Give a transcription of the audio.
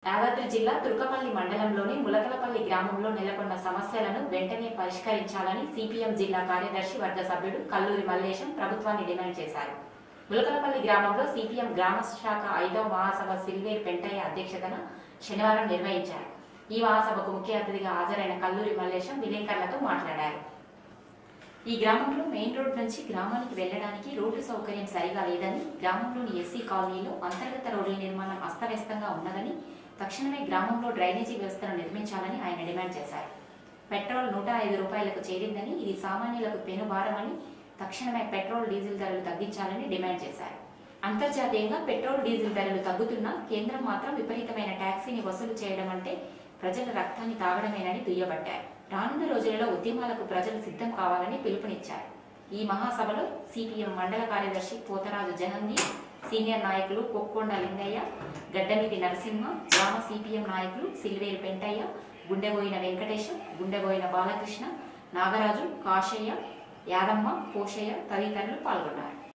యాదాద్రి జిల్లా తుర్కపల్లి మండలంలోని ములకలపల్లి గ్రామంలో నెలకొన్న సమస్యలను వెంటనే పరిష్కరించాలని సిపిఎం జిల్లా కార్యదర్శి వర్గ సభ్యుడు కల్లూరి మల్లేశం ప్రభుత్వాన్ని డిమాండ్ చేశారు ములకలపల్లి గ్రామంలో సిపిఎం గ్రామ శాఖ ఐదవ మహాసభ సిల్వేర్ పెంటయ్య అధ్యక్షతన శనివారం నిర్వహించారు ఈ మహాసభకు ముఖ్య అతిథిగా హాజరైన కల్లూరి మల్లేశం విలేకరులతో మాట్లాడారు ఈ గ్రామంలో మెయిన్ రోడ్ నుంచి గ్రామానికి వెళ్లడానికి రోడ్డు సౌకర్యం సరిగా లేదని గ్రామంలోని ఎస్సీ కాలనీలో అంతర్గత రోడ్ల నిర్మాణం అస్తవ్యస్తంగా ఉన్నదని తక్షణమే గ్రామంలో డ్రైనేజీ వ్యవస్థను నిర్మించాలని ఆయన డిమాండ్ చేశారు పెట్రోల్ నూట ఐదు రూపాయలకు చేరిందని ఇది సామాన్యులకు పెనుభారమని తక్షణమే పెట్రోల్ డీజిల్ ధరలు తగ్గించాలని డిమాండ్ చేశారు అంతర్జాతీయంగా పెట్రోల్ డీజిల్ ధరలు తగ్గుతున్నా కేంద్రం మాత్రం విపరీతమైన ట్యాక్సీని వసూలు చేయడం అంటే ప్రజల రక్తాన్ని తాగడమేనని దుయ్యబట్టారు రానున్న రోజులలో ఉద్యమాలకు ప్రజలు సిద్ధం కావాలని పిలుపునిచ్చారు ఈ మహాసభలో సిపిఎం మండల కార్యదర్శి పోతరాజు జనంది సీనియర్ నాయకులు కొక్కొండ లింగయ్య గడ్డమీది నరసింహ గ్రామ సిపిఎం నాయకులు సిల్వేరు పెంటయ్య గుండెబోయిన వెంకటేశం గుండెబోయిన బాలకృష్ణ నాగరాజు కాశయ్య యాదమ్మ పోషయ్య తదితరులు పాల్గొన్నారు